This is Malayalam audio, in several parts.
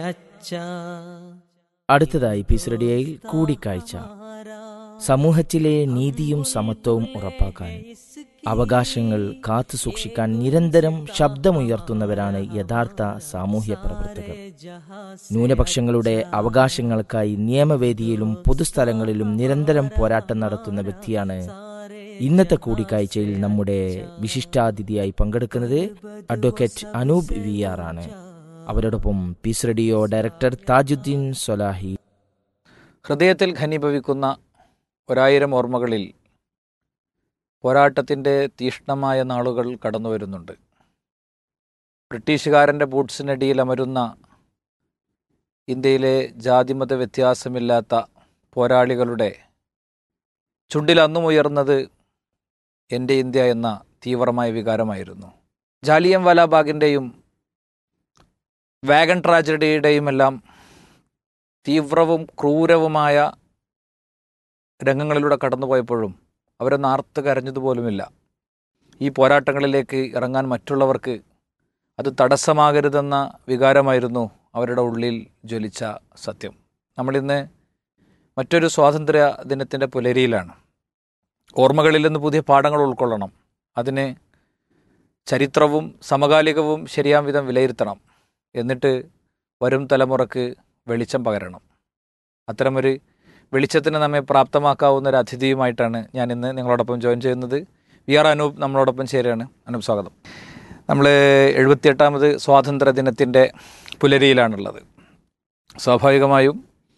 അടുത്തതായി പീസ് റേഡിയോയിൽ കൂടിക്കാഴ്ച സമൂഹത്തിലെ നീതിയും സമത്വവും ഉറപ്പാക്കാൻ അവകാശങ്ങൾ കാത്തു സൂക്ഷിക്കാൻ നിരന്തരം ശബ്ദമുയർത്തുന്നവരാണ് യഥാർത്ഥ സാമൂഹ്യ പ്രവർത്തകർ ന്യൂനപക്ഷങ്ങളുടെ അവകാശങ്ങൾക്കായി നിയമവേദിയിലും പൊതുസ്ഥലങ്ങളിലും നിരന്തരം പോരാട്ടം നടത്തുന്ന വ്യക്തിയാണ് ഇന്നത്തെ കൂടിക്കാഴ്ചയിൽ നമ്മുടെ വിശിഷ്ടാതിഥിയായി പങ്കെടുക്കുന്നത് അഡ്വക്കേറ്റ് അനൂപ് വി ആർ ആണ് അവരോടൊപ്പം peace radio director Thajudheen Solahi ഹൃദയത്തിൽ ഘനീഭവിക്കുന്ന ഒരായിരം ഓർമ്മകളിൽ പോരാട്ടത്തിൻ്റെ തീഷ്ണമായ നാളുകൾ കടന്നു വരുന്നുണ്ട് ബ്രിട്ടീഷുകാരൻ്റെ ബൂട്ട്സിനടിയിൽ അമരുന്ന ഇന്ത്യയിലെ ജാതിമത വ്യത്യാസമില്ലാത്ത പോരാളികളുടെ ചുണ്ടിൽ അന്നും ഉയർന്നത് എൻ്റെ ഇന്ത്യ എന്ന തീവ്രമായ വികാരമായിരുന്നു ജാലിയം വാലാബാഗിൻ്റെയും വാഗൺ ട്രാജഡിയുടെയും എല്ലാം തീവ്രവും ക്രൂരവുമായ രംഗങ്ങളിലൂടെ കടന്നുപോയപ്പോഴും അവരെ നാർത്ത് കരഞ്ഞതുപോലുമില്ല ഈ പോരാട്ടങ്ങളിലേക്ക് ഇറങ്ങാൻ മറ്റുള്ളവർക്ക് അത് തടസ്സമാകരുതെന്ന വികാരമായിരുന്നു അവരുടെ ഉള്ളിൽ ജ്വലിച്ച സത്യം നമ്മളിന്ന് മറ്റൊരു സ്വാതന്ത്ര്യ ദിനത്തിൻ്റെ പുലരിയിലാണ് ഓർമ്മകളിൽ നിന്ന് പുതിയ പാഠങ്ങൾ ഉൾക്കൊള്ളണം അതിന് ചരിത്രവും സമകാലികവും ശരിയാം വിധം വിലയിരുത്തണം എന്നിട്ട് വരും തലമുറക്ക് വെളിച്ചം പകരണം അത്തരമൊരു വെളിച്ചത്തിന് നമ്മെ പ്രാപ്തമാക്കാവുന്ന ഒരു അതിഥിയുമായിട്ടാണ് ഞാൻ ഇന്ന് നിങ്ങളോടൊപ്പം ജോയിൻ ചെയ്യുന്നത് വി ആർ അനൂപ് നമ്മളോടൊപ്പം ചേരുകയാണ് അനൂപ് സ്വാഗതം നമ്മൾ എഴുപത്തിയെട്ടാമത് സ്വാതന്ത്ര്യ ദിനത്തിൻ്റെ പുലരിയിലാണുള്ളത് സ്വാഭാവികമായും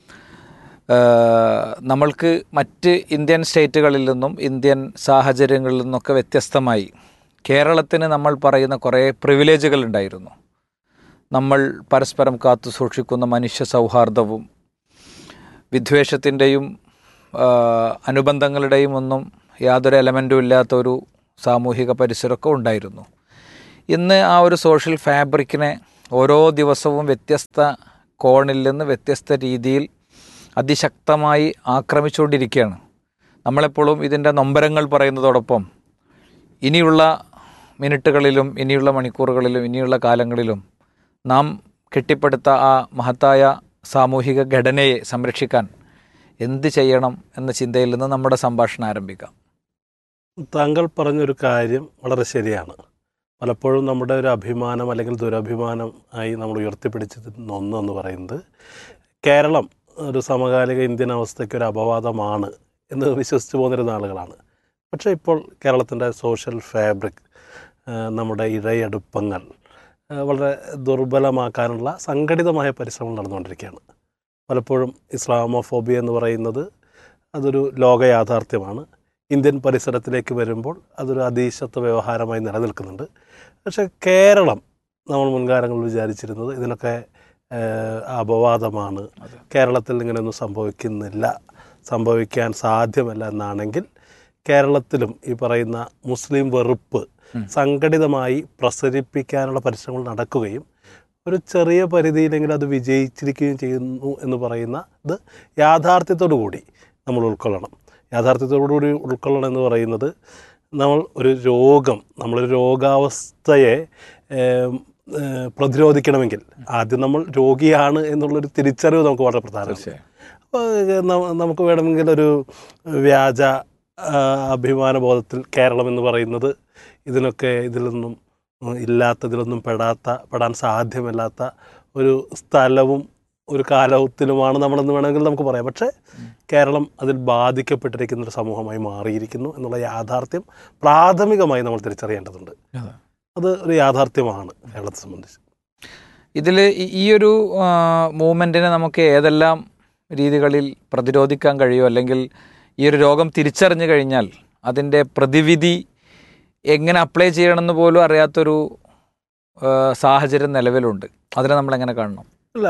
ആ, നമ്മൾക്ക് മറ്റ് ഇന്ത്യൻ സ്റ്റേറ്റുകളിൽ നിന്നും ഇന്ത്യൻ സാഹചര്യങ്ങളിൽ നിന്നൊക്കെ വ്യത്യസ്തമായി കേരളത്തിന് നമ്മൾ പറയുന്ന കുറേ പ്രിവിലേജുകൾ ഉണ്ടായിരുന്നു നമ്മൾ പരസ്പരം കാത്തു സൂക്ഷിക്കുന്ന മനുഷ്യ സൗഹാർദ്ദവും വിദ്വേഷത്തിൻ്റെയും ആ, അനുബന്ധങ്ങളുടെയും ഒന്നും യാതൊരു എലമെൻറ്റും ഇല്ലാത്ത ഒരു സാമൂഹിക പരിസരമൊക്കെ ഉണ്ടായിരുന്നു ഇന്ന് ആ ഒരു സോഷ്യൽ ഫാബ്രിക്കിനെ ഓരോ ദിവസവും വ്യത്യസ്ത കോണിൽ നിന്ന് വ്യത്യസ്ത രീതിയിൽ അതിശക്തമായി ആക്രമിച്ചുകൊണ്ടിരിക്കുകയാണ് നമ്മളെപ്പോഴും ഇതിൻ്റെ നൊമ്പരങ്ങൾ പറയുന്നതോടൊപ്പം ഇനിയുള്ള മിനിറ്റുകളിലും ഇനിയുള്ള മണിക്കൂറുകളിലും ഇനിയുള്ള കാലങ്ങളിലും നാം കെട്ടിപ്പടുത്ത ആ മഹത്തായ സാമൂഹിക ഘടനയെ സംരക്ഷിക്കാൻ എന്ത് ചെയ്യണം എന്ന ചിന്തയിൽ നിന്ന് നമ്മുടെ സംഭാഷണം ആരംഭിക്കാം താങ്കൾ പറഞ്ഞൊരു കാര്യം വളരെ ശരിയാണ് പലപ്പോഴും നമ്മുടെ ഒരു അഭിമാനം അല്ലെങ്കിൽ ദുരഭിമാനം ആയി നമ്മൾ ഉയർത്തിപ്പിടിച്ചിരുന്ന ഒന്ന് എന്ന് പറയുന്നത് കേരളം ഒരു സമകാലിക ഇന്ത്യൻ അവസ്ഥയ്ക്ക് ഒരു അപവാദമാണ് എന്ന് വിശ്വസിച്ച് പോന്നിരുന്ന ആളുകളാണ് പക്ഷേ ഇപ്പോൾ കേരളത്തിൻ്റെ സോഷ്യൽ ഫാബ്രിക് നമ്മുടെ ഇഴയടുപ്പങ്ങൾ ആ, വളരെ ദുർബലമാക്കാനുള്ള സംഘടിതമായ പരിശ്രമങ്ങൾ നടന്നുകൊണ്ടിരിക്കുകയാണ് പലപ്പോഴും ഇസ്ലാമോഫോബിയ എന്ന് പറയുന്നത് അതൊരു ലോക യാഥാർത്ഥ്യമാണ് ഇന്ത്യൻ പരിസരത്തിലേക്ക് വരുമ്പോൾ അതൊരു അതീശത്വ വ്യവഹാരമായി നിലനിൽക്കുന്നുണ്ട് പക്ഷേ കേരളം നമ്മൾ മുൻകാലങ്ങളിൽ വിചാരിച്ചിരുന്നത് ഇതിനൊക്കെ ഏഹ്, അപവാദമാണ് അതെ. കേരളത്തിൽ ഇങ്ങനെയൊന്നും സംഭവിക്കുന്നില്ല സംഭവിക്കാൻ സാധ്യമല്ല എന്നാണെങ്കിൽ കേരളത്തിലും ഈ പറയുന്ന മുസ്ലിം വെറുപ്പ് ഉം. സംഘടിതമായി പ്രസരിപ്പിക്കാനുള്ള പരിശ്രമങ്ങൾ നടക്കുകയും ഒരു ചെറിയ പരിധിയിലെങ്കിലും അത് വിജയിച്ചിരിക്കുകയും ചെയ്യുന്നു എന്ന് പറയുന്ന ഇത് യാഥാർത്ഥ്യത്തോടു കൂടി നമ്മൾ ഉൾക്കൊള്ളണം യാഥാർത്ഥ്യത്തോടു കൂടി ഉൾക്കൊള്ളണം എന്ന് പറയുന്നത് നമ്മൾ ഒരു രോഗം നമ്മളൊരു രോഗാവസ്ഥയെ ഏം, ഏ, പ്രതിരോധിക്കണമെങ്കിൽ ആദ്യം നമ്മൾ രോഗിയാണ് എന്നുള്ളൊരു തിരിച്ചറിവ് നമുക്ക് വളരെ പ്രധാനമാണ് തീർച്ചയായും അപ്പോൾ ന- നമുക്ക് വേണമെങ്കിൽ ഒരു വ്യാജ ആ, അഭിമാന ബോധത്തിൽ കേരളം എന്ന് പറയുന്നത് ഇതിനൊക്കെ ഇതിലൊന്നും ഉം, ഇല്ലാത്ത ഇതിലൊന്നും പെടാത്ത പെടാൻ സാധ്യമല്ലാത്ത ഒരു സ്ഥലവും ഒരു കാലത്തിലുമാണ് നമ്മളെന്ന് വേണമെങ്കിൽ നമുക്ക് പറയാം പക്ഷേ കേരളം അതിൽ ബാധിക്കപ്പെട്ടിരിക്കുന്ന ഒരു സമൂഹമായി മാറിയിരിക്കുന്നു എന്നുള്ള യാഥാർത്ഥ്യം പ്രാഥമികമായി നമ്മൾ തിരിച്ചറിയേണ്ടതുണ്ട് അതെ. അത് ഒരു യാഥാർത്ഥ്യമാണ് കേരളത്തെ സംബന്ധിച്ച് ഇതിൽ ഈ ഒരു മൂവ്മെൻറ്റിനെ നമുക്ക് ഏതെല്ലാം രീതികളിൽ പ്രതിരോധിക്കാൻ കഴിയും അല്ലെങ്കിൽ ഈ ഒരു രോഗം തിരിച്ചറിഞ്ഞു കഴിഞ്ഞാൽ അതിൻ്റെ പ്രതിവിധി എങ്ങനെ അപ്ലൈ ചെയ്യണമെന്ന് പോലും അറിയാത്തൊരു ആ, സാഹചര്യം നിലവിലുണ്ട് അതിനെ നമ്മൾ എങ്ങനെ കാണണം അല്ല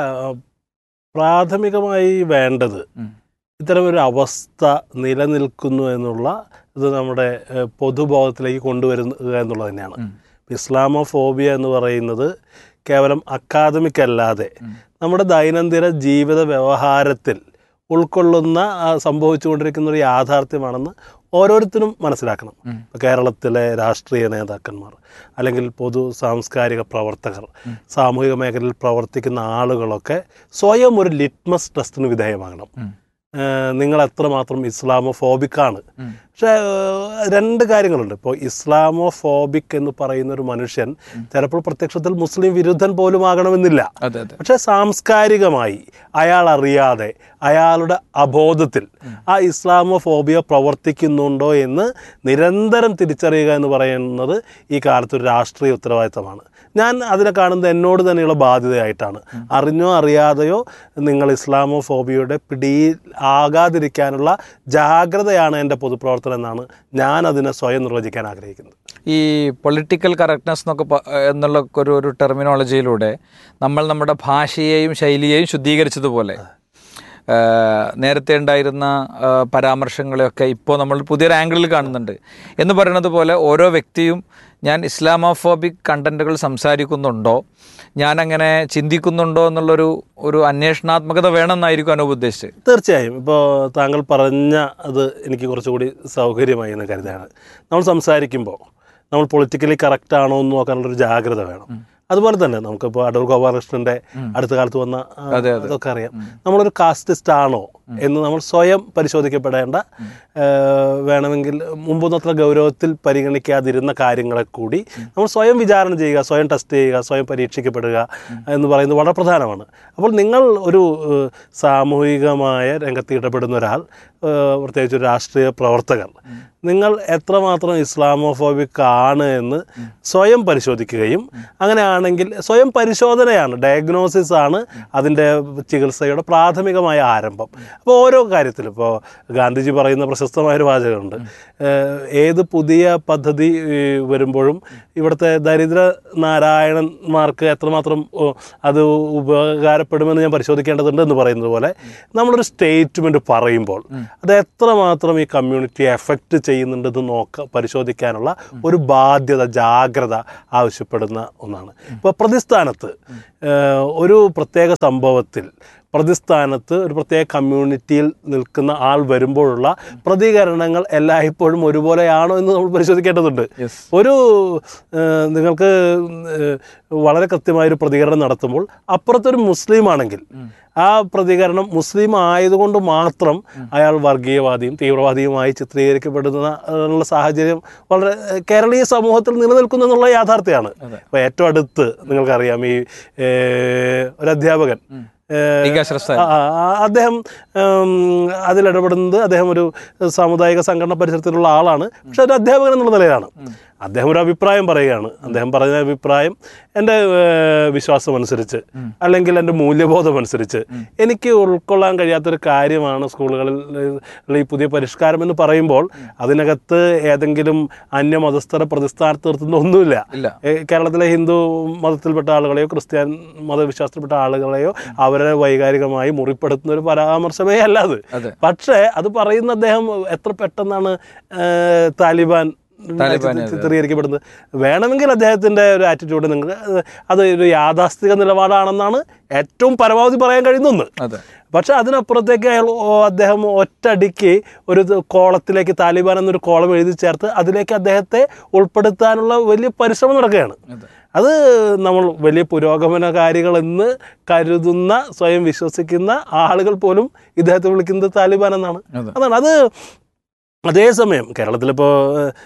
പ്രാഥമികമായി വേണ്ടത് ഉം. ഇത്തരമൊരു അവസ്ഥ നിലനിൽക്കുന്നു എന്നുള്ള ഇത് നമ്മുടെ ഏഹ്, പൊതുബോധത്തിലേക്ക് കൊണ്ടുവരുക എന്നുള്ളത് തന്നെയാണ് ഉം. ഇസ്ലാമോഫോബിയ എന്ന് പറയുന്നത് കേവലം അക്കാദമിക് അല്ലാതെ ഉം. നമ്മുടെ ദൈനംദിന ജീവിത വ്യവഹാരത്തിൽ ഉൾക്കൊള്ളുന്ന ആ, സംഭവിച്ചുകൊണ്ടിരിക്കുന്ന ഒരു യാഥാർത്ഥ്യമാണെന്ന് ഓരോരുത്തരും മനസ്സിലാക്കണം ഇപ്പൊ കേരളത്തിലെ രാഷ്ട്രീയ നേതാക്കന്മാർ അല്ലെങ്കിൽ പൊതു സാംസ്കാരിക പ്രവർത്തകർ സാമൂഹിക മേഖലയിൽ പ്രവർത്തിക്കുന്ന ആളുകളൊക്കെ സ്വയം ഒരു ലിറ്റ്മസ് ടെസ്റ്റിന് വിധേയമാകണം ഏഹ് നിങ്ങൾ എത്രമാത്രം ഇസ്ലാമോ ഫോബിക്കാണ് പക്ഷേ ഏഹ് രണ്ട് കാര്യങ്ങളുണ്ട് ഇപ്പോൾ ഇസ്ലാമോ ഫോബിക് എന്ന് പറയുന്ന ഒരു മനുഷ്യൻ ചിലപ്പോൾ പ്രത്യക്ഷത്തിൽ മുസ്ലിം വിരുദ്ധൻ പോലും ആകണമെന്നില്ല അതെ അതെ പക്ഷെ സാംസ്കാരികമായി അയാൾ അറിയാതെ അയാളുടെ അബോധത്തിൽ ആ ഇസ്ലാമോ ഫോബിയ പ്രവർത്തിക്കുന്നുണ്ടോ എന്ന് നിരന്തരം തിരിച്ചറിയുക എന്ന് പറയുന്നത് ഈ കാലത്ത് ഒരു രാഷ്ട്രീയ ഉത്തരവാദിത്തമാണ് ഞാൻ അതിനെ കാണുന്നത് എന്നോട് തന്നെയുള്ള ബാധ്യതയായിട്ടാണ് അറിഞ്ഞോ അറിയാതെയോ നിങ്ങൾ ഇസ്ലാമോ ഫോബിയയുടെ പിടിയിൽ ആകാതിരിക്കാനുള്ള ജാഗ്രതയാണ് എൻ്റെ പൊതുപ്രവർത്തനം എന്നാണ് ഞാൻ അതിനെ സ്വയം നിർവചിക്കാൻ ആഗ്രഹിക്കുന്നത് ഈ പൊളിറ്റിക്കൽ കറക്റ്റ്നെസ് എന്നൊക്കെ പ- എന്നുള്ള ഒരു ഒരു ടെർമിനോളജിയിലൂടെ നമ്മൾ നമ്മുടെ ഭാഷയെയും ശൈലിയെയും ശുദ്ധീകരിച്ചതുപോലെ ആ, നേരത്തെ ഉണ്ടായിരുന്ന ആ, പരാമർശങ്ങളെയൊക്കെ ഇപ്പോൾ നമ്മൾ പുതിയൊരു ആംഗിളിൽ കാണുന്നുണ്ട് എന്ന് പറയുന്നത് പോലെ ഓരോ വ്യക്തിയും ഞാൻ ഇസ്ലാമോഫോബിക് കണ്ടന്റുകൾ സംസാരിക്കുന്നുണ്ടോ ഞാൻ അങ്ങനെ ചിന്തിക്കുന്നുണ്ടോ എന്നുള്ളൊരു ഒരു അന്വേഷണാത്മകത വേണമെന്നായിരിക്കും അനൂപ് ഉദ്ദേശിച്ചത് തീർച്ചയായും ഇപ്പോൾ താങ്കൾ പറഞ്ഞ അത് എനിക്ക് കുറച്ചുകൂടി സൗകര്യമായി എന്ന് കരുതാണ് നമ്മൾ സംസാരിക്കുമ്പോൾ നമ്മൾ പൊളിറ്റിക്കലി കറക്റ്റ് ആണോ എന്ന് നോക്കാനുള്ളൊരു ജാഗ്രത വേണം അതുപോലെ തന്നെ നമുക്കിപ്പോൾ അടൂർ ഗോപാലകൃഷ്ണന്റെ അടുത്ത കാലത്ത് വന്ന ആ, അതെ, അതെ. അതൊക്കെ അറിയാം നമ്മളൊരു കാസ്റ്റിസ്റ്റ് ആണോ എന്ന് നമ്മൾ സ്വയം പരിശോധിക്കപ്പെടേണ്ട ആ, വേണമെങ്കിൽ മുമ്പൊന്നും അത്ര ഗൗരവത്തിൽ പരിഗണിക്കാതിരുന്ന കാര്യങ്ങളെ കൂടി നമ്മൾ സ്വയം വിചാരണ ചെയ്യുക സ്വയം ടെസ്റ്റ് ചെയ്യുക സ്വയം പരീക്ഷിക്കപ്പെടുക എന്ന് പറയുന്നത് വളരെ പ്രധാനമാണ് അപ്പോൾ നിങ്ങൾ ഒരു ഏഹ്, സാമൂഹികമായ രംഗത്ത് ഇടപെടുന്ന ഒരാൾ ഏഹ്, പ്രത്യേകിച്ച് ഒരു രാഷ്ട്രീയ പ്രവർത്തകർ നിങ്ങൾ എത്രമാത്രം ഇസ്ലാമോഫോബിക് ആണ് എന്ന് സ്വയം പരിശോധിക്കുകയും അങ്ങനെയാണെങ്കിൽ സ്വയം പരിശോധനയാണ് ഡയഗ്നോസിസ് ആണ് അതിൻ്റെ ചികിത്സയുടെ പ്രാഥമികമായ ആരംഭം അപ്പോൾ ഓരോ കാര്യത്തിലും ഇപ്പോൾ ഗാന്ധിജി പറയുന്ന പ്രശസ്തമായൊരു വാചകമുണ്ട് ഏഹ്, ഏത് പുതിയ പദ്ധതി ഏഹ്, വരുമ്പോഴും ഇവിടുത്തെ ദരിദ്ര നാരായണന്മാർക്ക് എത്രമാത്രം ഓ, അത് ഉപകാരപ്പെടുമെന്ന് ഞാൻ പരിശോധിക്കേണ്ടതുണ്ട് എന്ന് പറയുന്നത് പോലെ നമ്മളൊരു സ്റ്റേറ്റ്മെൻറ്റ് പറയുമ്പോൾ അത് എത്രമാത്രം ഈ കമ്മ്യൂണിറ്റിയെ എഫക്റ്റ് ചെയ്യുന്നുണ്ടെന്ന് നോക്ക പരിശോധിക്കാനുള്ള ഒരു ബാധ്യത ജാഗ്രത ആവശ്യപ്പെടുന്ന ഒന്നാണ് ഇപ്പോൾ പ്രതിസ്ഥാനത്ത് ഏഹ്, ഒരു പ്രത്യേക സംഭവത്തിൽ പ്രതിസ്ഥാനത്ത് ഒരു പ്രത്യേക കമ്മ്യൂണിറ്റിയിൽ നിൽക്കുന്ന ആൾ വരുമ്പോഴുള്ള പ്രതികരണങ്ങൾ എല്ലായ്പ്പോഴും ഒരുപോലെയാണോ എന്ന് നമ്മൾ പരിശോധിക്കേണ്ടതുണ്ട് Yes. ഒരു ഏഹ്, നിങ്ങൾക്ക് ഏഹ്, വളരെ കൃത്യമായൊരു പ്രതികരണം നടത്തുമ്പോൾ അപ്പുറത്തൊരു മുസ്ലിം ആണെങ്കിൽ ആ പ്രതികരണം മുസ്ലിം ആയതുകൊണ്ട് മാത്രം അയാൾ വർഗീയവാദിയും തീവ്രവാദിയുമായി ചിത്രീകരിക്കപ്പെടുന്ന ഉള്ള സാഹചര്യം വളരെ ഏഹ്, കേരളീയ സമൂഹത്തിൽ നിലനിൽക്കുന്നു എന്നുള്ള യാഥാർത്ഥ്യമാണ് അപ്പോൾ ഏറ്റവും അടുത്ത് നിങ്ങൾക്കറിയാം ഈ ഏഹ്, ഒരു അധ്യാപകൻ ഏഹ്, ടീകാശ്രസ്ഥ ആ, ആ, അദ്ദേഹം ഉം, അതിലിടപെടുന്നത് അദ്ദേഹം ഒരു സാമുദായിക സംഘടന പരിസരത്തിലുള്ള ആളാണ് പക്ഷെ ഒരു അധ്യാപകൻ എന്നുള്ള നിലയിലാണ് അദ്ദേഹം ഒരു അഭിപ്രായം പറയുകയാണ് അദ്ദേഹം പറഞ്ഞ അഭിപ്രായം എൻ്റെ ഏഹ്, വിശ്വാസം അനുസരിച്ച് അല്ലെങ്കിൽ എൻ്റെ മൂല്യബോധം അനുസരിച്ച് എനിക്ക് ഉൾക്കൊള്ളാൻ കഴിയാത്തൊരു കാര്യമാണ് സ്കൂളുകളിൽ ഏഹ്, ഈ പുതിയ പരിഷ്കാരം എന്ന് പറയുമ്പോൾ അതിനകത്ത് ഏതെങ്കിലും അന്യമതസ്ഥരെ പ്രതിസ്ഥാനത്ത് നിർത്തുന്ന ഒന്നുമില്ല ഇല്ല ഏഹ് കേരളത്തിലെ ഹിന്ദു മതത്തിൽപ്പെട്ട ആളുകളെയോ ക്രിസ്ത്യൻ മതവിശ്വാസത്തിൽപ്പെട്ട ആളുകളെയോ അവരെ വൈകാരികമായി മുറിപ്പെടുത്തുന്ന ഒരു പരാമർശമേ അല്ല അത് അതെ. പക്ഷേ അത് പറയുന്ന അദ്ദേഹം എത്ര പെട്ടെന്നാണ് ഏഹ്, താലിബാൻ താലിബാൻ, അതെ. ചിത്രീകരിക്കപ്പെടുന്നത് വേണമെങ്കിൽ അദ്ദേഹത്തിൻ്റെ ഒരു ആറ്റിറ്റ്യൂഡ് നിങ്ങൾ അത് ഒരു യാഥാസ്ഥിക നിലപാടാണെന്നാണ് ഏറ്റവും പരമാവധി പറയാൻ കഴിയുന്ന ഒന്ന് അതെ പക്ഷെ അതിനപ്പുറത്തേക്ക് അയാൾ ഓ- അദ്ദേഹം ഒറ്റടിക്ക് ഒരു ഇത് കോളത്തിലേക്ക് താലിബാൻ എന്നൊരു കോളം എഴുതി ചേർത്ത് അതിലേക്ക് അദ്ദേഹത്തെ ഉൾപ്പെടുത്താനുള്ള വലിയ പരിശ്രമം നടക്കുകയാണ് അതെ അത് നമ്മൾ വലിയ പുരോഗമനകാരികളെന്ന് കരുതുന്ന സ്വയം വിശ്വസിക്കുന്ന ആളുകൾ പോലും ഇദ്ദേഹത്തെ വിളിക്കുന്നത് താലിബാൻ എന്നാണ് അതെ. അതാണ് അത് അതേസമയം കേരളത്തിലിപ്പോൾ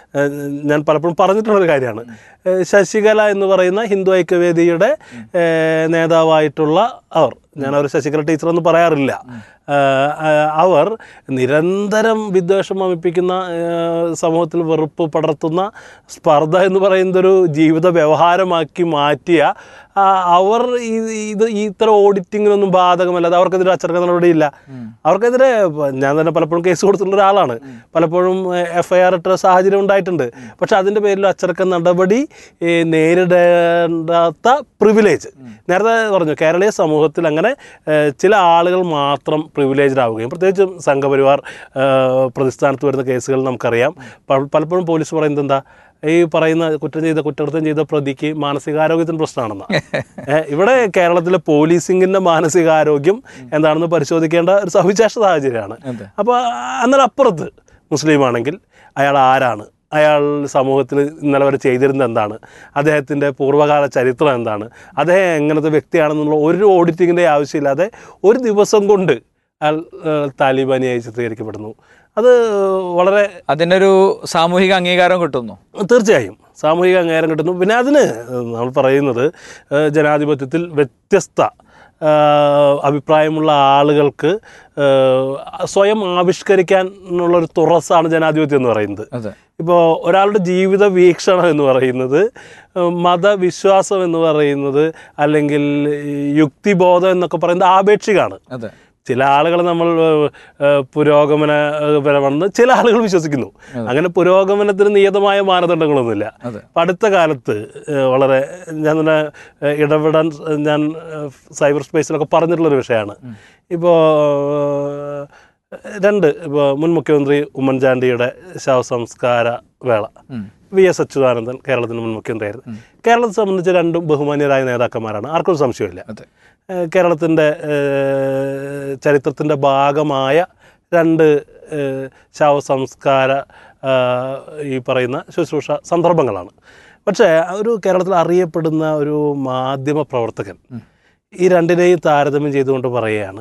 ഞാൻ പലപ്പോഴും പറഞ്ഞിട്ടുള്ളൊരു കാര്യമാണ് ഏഹ് ശശികല എന്ന് പറയുന്ന ഹിന്ദു ഐക്യവേദിയുടെ ഏഹ് നേതാവായിട്ടുള്ള അവർ ഞാൻ അവർ ശശികല ടീച്ചർ എന്ന് പറയാറില്ല ഏഹ് ആ- അവർ നിരന്തരം വിദ്വേഷം വമിപ്പിക്കുന്ന ഏഹ് സമൂഹത്തിൽ വെറുപ്പ് പടർത്തുന്ന സ്പർദ്ധ എന്ന് പറയുന്നതൊരു ജീവിത വ്യവഹാരമാക്കി മാറ്റിയ ആ, അവർ ഈ- ഇത് ഈ ഇത്തരം ഓഡിറ്റിങ്ങിനൊന്നും ബാധകമല്ലാതെ അവർക്കെതിരെ അച്ചടക്ക നടപടിയില്ല അവർക്കെതിരെ പ- ഞാൻ തന്നെ പലപ്പോഴും കേസ് കൊടുത്തിട്ടുള്ള ഒരാളാണ് പലപ്പോഴും എഫ് ഐ ആർ ഇട്ട സാഹചര്യം ഉണ്ടായിട്ടുണ്ട് പക്ഷെ അതിൻ്റെ പേരിൽ അച്ചടക്ക നടപടി ഏ, നേരിടേണ്ടാത്ത പ്രിവിലേജ് നേരത്തെ പറഞ്ഞു കേരളീയ സമൂഹത്തിൽ അങ്ങനെ ഏ, ചില ആളുകൾ മാത്രം പ്രിവിലേജ്ഡ് ആവുകയും പ്രത്യേകിച്ചും സംഘപരിവാർ ഏ, പ്രതിസ്ഥാനത്ത് വരുന്ന കേസുകൾ നമുക്കറിയാം പ- പലപ്പോഴും പോലീസ് പറയുന്നത് എന്താ ഈ പറയുന്ന കുറ്റം ചെയ്ത കുറ്റകൃത്യം ചെയ്ത പ്രതിക്ക് മാനസികാരോഗ്യത്തിന് പ്രശ്നമാണെന്നാണ് ഏഹ് ഇവിടെ കേരളത്തിലെ പോലീസിങ്ങിന്റെ മാനസികാരോഗ്യം എന്താണെന്ന് പരിശോധിക്കേണ്ട ഒരു സവിശേഷ സാഹചര്യമാണ് അതെ. അപ്പോൾ എന്നാൽ അപ്പുറത്ത് മുസ്ലിമാണെങ്കിൽ അയാൾ ആരാണ് അയാൾ സമൂഹത്തിൽ ഇന്നലെ വരെ ചെയ്തിരുന്നത് എന്താണ് അദ്ദേഹത്തിൻ്റെ പൂർവ്വകാല ചരിത്രം എന്താണ് അദ്ദേഹം എങ്ങനത്തെ വ്യക്തിയാണെന്നുള്ള ഒരു ഓഡിറ്റിങ്ങിൻ്റെ ആവശ്യമില്ലാതെ ഒരു ദിവസം കൊണ്ട് അയാൾ ഏഹ്, താലിബാനിയായി ചിത്രീകരിക്കപ്പെടുന്നു അത് വളരെ അതിനൊരു സാമൂഹിക അംഗീകാരം കിട്ടുന്നു തീർച്ചയായും സാമൂഹിക അംഗീകാരം കിട്ടുന്നു പിന്നെ അതിന് നമ്മൾ പറയുന്നത് ഏഹ്, ജനാധിപത്യത്തിൽ വ്യത്യസ്ത ഏഹ്, അഭിപ്രായമുള്ള ആളുകൾക്ക് ഏഹ്, സ്വയം ആവിഷ്കരിക്കാനുള്ള ഒരു തുറസാണ് ജനാധിപത്യം എന്ന് പറയുന്നത് അതെ ഇപ്പോൾ ഒരാളുടെ ജീവിത വീക്ഷണം എന്ന് പറയുന്നത് ഏഹ്, മതവിശ്വാസം എന്ന് പറയുന്നത് അല്ലെങ്കിൽ ഈ യുക്തിബോധം എന്നൊക്കെ പറയുന്നത് ആപേക്ഷികമാണ് അതെ ചില ആളുകൾ നമ്മൾ ഏഹ്, ഏഹ്, പുരോഗമനപരമെന്ന് ചില ആളുകൾ വിശ്വസിക്കുന്നു അങ്ങനെ പുരോഗമനത്തിന് നിയതമായ മാനദണ്ഡങ്ങളൊന്നുമില്ല അതെ ഇപ്പം അടുത്ത കാലത്ത് ഏഹ്, വളരെ ഞാൻ തന്നെ ഏഹ്, ഇടപെടാൻ ഏഹ്, ഞാൻ ഏഹ്, സൈബർ സ്പേസിലൊക്കെ പറഞ്ഞിട്ടുള്ളൊരു വിഷയമാണ് ഇപ്പോൾ രണ്ട് ഇപ്പോൾ മുൻ മുഖ്യമന്ത്രി ഉമ്മൻചാണ്ടിയുടെ ശവസംസ്കാര വേള ഉം. വി എസ് അച്യുതാനന്ദൻ കേരളത്തിൻ്റെ മുൻ മുഖ്യമന്ത്രിയായിരുന്നു കേരളത്തെ സംബന്ധിച്ച് രണ്ടും ബഹുമാന്യരായ നേതാക്കന്മാരാണ് ആർക്കും ഒരു സംശയമില്ല അതെ ഏഹ് കേരളത്തിൻ്റെ ഏഹ് ചരിത്രത്തിൻ്റെ ഭാഗമായ രണ്ട് ഏഹ് ശവസംസ്കാര ആഹ് ഈ പറയുന്ന ശുശ്രൂഷ സന്ദർഭങ്ങളാണ് പക്ഷേ ഒരു കേരളത്തിൽ അറിയപ്പെടുന്ന ഒരു മാധ്യമ പ്രവർത്തകൻ ഈ രണ്ടിനെയും താരതമ്യം ചെയ്തുകൊണ്ട് പറയുകയാണ്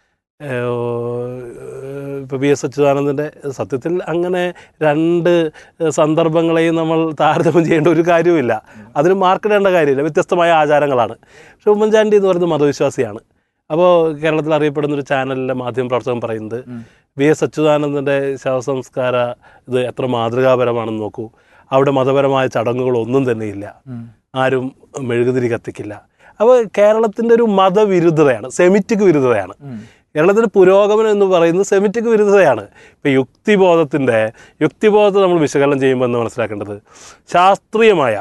ഇപ്പോൾ ബി എസ് അച്യുതാനന്ദൻ്റെ സത്യത്തിൽ അങ്ങനെ രണ്ട് സന്ദർഭങ്ങളെയും നമ്മൾ താരതമ്യം ചെയ്യേണ്ട ഒരു കാര്യവുമില്ല അതിന് മാർക്കിടേണ്ട കാര്യമില്ല വ്യത്യസ്തമായ ആചാരങ്ങളാണ് പക്ഷെ ഉമ്മൻചാണ്ടി എന്ന് പറയുന്നത് മതവിശ്വാസിയാണ് അപ്പോൾ കേരളത്തിൽ അറിയപ്പെടുന്ന ഒരു ചാനലിലെ മാധ്യമ പ്രവർത്തകൻ പറയുന്നത് വി എസ് അച്യുതാനന്ദൻ്റെ ശവസംസ്കാര ഇത് എത്ര മാതൃകാപരമാണെന്ന് നോക്കൂ അവിടെ മതപരമായ ചടങ്ങുകളൊന്നും തന്നെയില്ല ആരും മെഴുകുതിരി കത്തിക്കില്ല അപ്പോൾ കേരളത്തിൻ്റെ ഒരു മതവിരുദ്ധതയാണ് സെമിറ്റിക് വിരുദ്ധതയാണ് കേരളത്തിൻ്റെ പുരോഗമനം എന്ന് പറയുന്നത് സെമിറ്റിക് വിരുദ്ധതയാണ് ഇപ്പോൾ യുക്തിബോധത്തിൻ്റെ യുക്തിബോധത്തെ നമ്മൾ വിശകലനം ചെയ്യുമ്പോൾ എന്ന് മനസ്സിലാക്കേണ്ടത് ശാസ്ത്രീയമായ